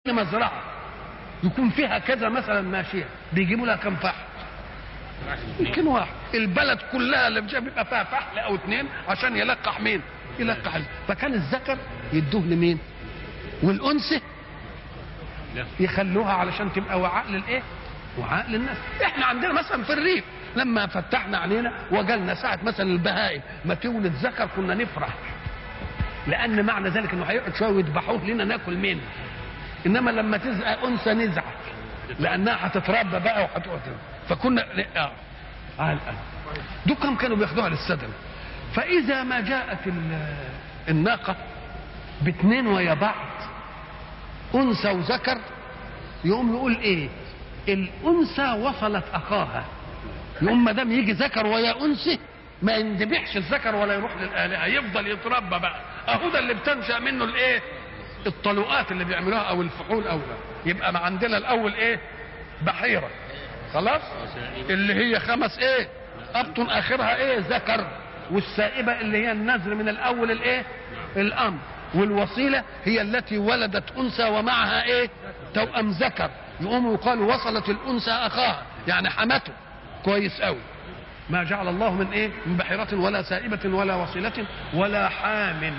مزرعه يكون فيها كذا مثلا ماشيه بيجيبوا لها كم فحل يمكن واحد البلد كلها اللي مش بيبقى فيها فحل او اثنين عشان يلقح مين يلقح ال- فكان الذكر يدوه لمين والانثى يخلوها علشان تبقى وعاء للايه وعاء للناس احنا عندنا مثلا في الريف لما فتحنا علينا وجالنا ساعة مثلا البهائم ما تولد ذكر كنا نفرح لأن معنى ذلك إنه هيقعد شوية ويذبحوه لنا ناكل منه إنما لما تزقى أنثى نزعل لأنها هتتربى بقى وهتقعد فكنا اه على الآن دول كم كانوا بياخدوها للسدن فإذا ما جاءت ال- الناقة باثنين ويا بعض أنثى وذكر يقوم يقول إيه الأنثى وصلت أخاها يقوم ما دام يجي ذكر ويا أنثى ما يندبحش الذكر ولا يروح للآلهة يفضل يتربى بقى أهو ده اللي بتنشأ منه الإيه الطلوقات اللي بيعملوها أو الفحول أو ده. يبقى ما عندنا الأول إيه بحيرة خلاص اللي هي خمس إيه أبطن آخرها إيه ذكر والسائبة اللي هي النذر من الأول الإيه الأمر والوصيلة هي التي ولدت أنثى ومعها إيه توأم ذكر يقوم يقال وصلت الأنثى أخاها يعني حمته كويس قوي ما جعل الله من ايه من بحيرة ولا سائبة ولا وصيلة ولا حام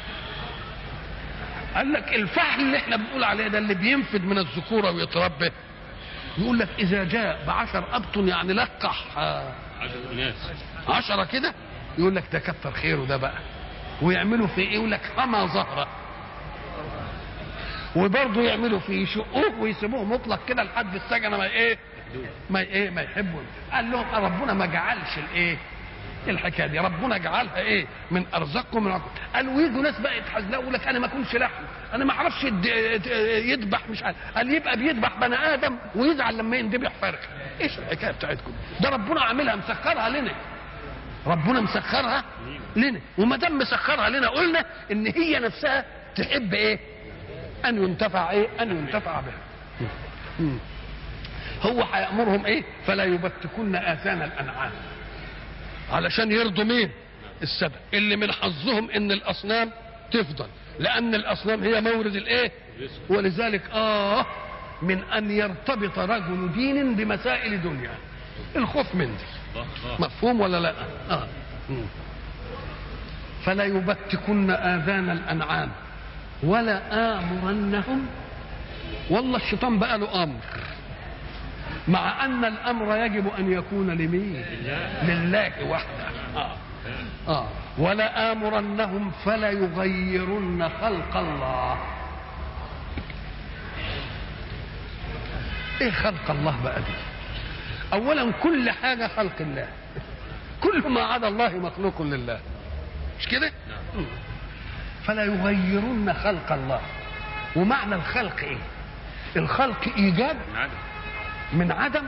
قال لك الفحل اللي احنا بنقول عليه ده اللي بينفد من الذكورة ويتربى يقول لك اذا جاء بعشر ابطن يعني لقح آه، عشر ناس عشرة كده يقول لك ده كتر خيره ده بقى ويعملوا في ايه يقول لك حمى زهرة وبرضه يعملوا فيه يشقوه ويسيبوه مطلق كده لحد السجنه ما ايه ما ايه ما يحبوا قال لهم ربنا ما جعلش الايه الحكايه دي ربنا جعلها ايه من ارزاقكم من عقل. قالوا يجوا ناس بقى يتحزنوا يقول لك انا ما اكلش لحم انا ما اعرفش يد- يذبح مش عارف قال يبقى بيذبح بني ادم ويزعل لما يندبح فرخ ايش الحكايه بتاعتكم ده ربنا عاملها مسخرها لنا ربنا مسخرها لنا وما دام مسخرها لنا قلنا ان هي نفسها تحب ايه ان ينتفع ايه ان ينتفع بها مم. هو هيامرهم ايه فلا يبتكن اذان الانعام علشان يرضوا مين السبب اللي من حظهم ان الاصنام تفضل لان الاصنام هي مورد الايه ولذلك اه من ان يرتبط رجل دين بمسائل دنيا الخوف من دي الله الله مفهوم ولا لا آه. مم. فلا يبتكن آذان الأنعام ولا آمرنهم والله الشيطان بقى له أمر مع أن الأمر يجب أن يكون لمين لله وحده آه. آه. ولا آمرنهم فلا يغيرن خلق الله ايه خلق الله بقى دي اولا كل حاجه خلق الله كل ما عدا الله مخلوق لله مش كده مم. فلا يغيرن خلق الله ومعنى الخلق ايه الخلق ايجاد من عدم من عدم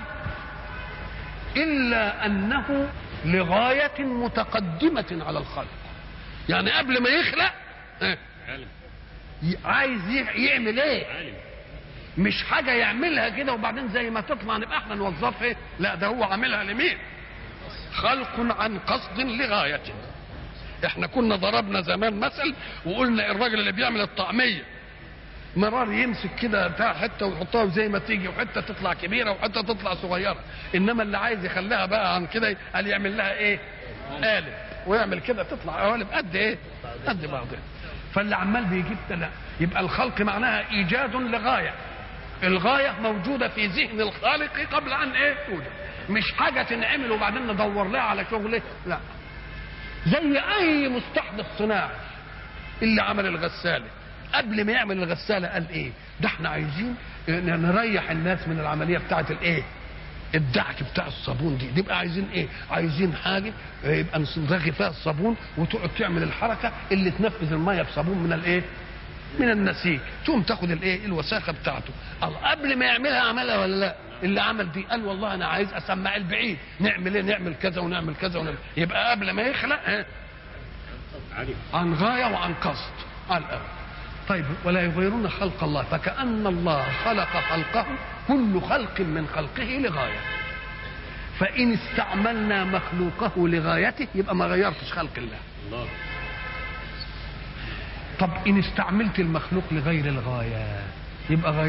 الا انه لغايه متقدمه على الخلق يعني قبل ما يخلق ها، عالم ي- عايز ي- يعمل ايه عالم مش حاجة يعملها كده وبعدين زي ما تطلع نبقى احنا نوظفها لا ده هو عاملها لمين خلق عن قصد لغاية احنا كنا ضربنا زمان مثل وقلنا الراجل اللي بيعمل الطعمية مرار يمسك كده بتاع حته ويحطها زي ما تيجي وحته تطلع كبيره وحته تطلع صغيره انما اللي عايز يخليها بقى عن كده قال يعمل لها ايه؟ قالب ويعمل كده تطلع قوالب قد ايه؟ قد بعضها فاللي عمال بيجيب ده لا يبقى الخلق معناها ايجاد لغايه الغايه موجوده في ذهن الخالق قبل ان ايه توجد مش حاجه تنعمل وبعدين ندور لها على شغله لا زي اي مستحدث صناعي اللي عمل الغساله قبل ما يعمل الغساله قال ايه ده احنا عايزين ن- نريح الناس من العمليه بتاعه الايه الدعك بتاع الصابون دي نبقى عايزين ايه عايزين حاجه يبقى نرغي فيها الصابون وتقعد تعمل الحركه اللي تنفذ الميه بصابون من الايه من النسيج تقوم تاخد الايه الوساخه بتاعته الله قبل ما يعملها عملها ولا لا اللي عمل دي قال والله انا عايز اسمع البعيد نعمل ايه نعمل كذا ونعمل كذا ونعمل يبقى قبل ما يخلق ها عالم عن غايه وعن قصد على الأول طيب ولا يغيرون خلق الله فكأن الله خلق خلقه كل خلق من خلقه لغاية فإن استعملنا مخلوقه لغايته يبقى ما غيرتش خلق الله الله طب إن استعملت المخلوق لغير الغاية يبقى غير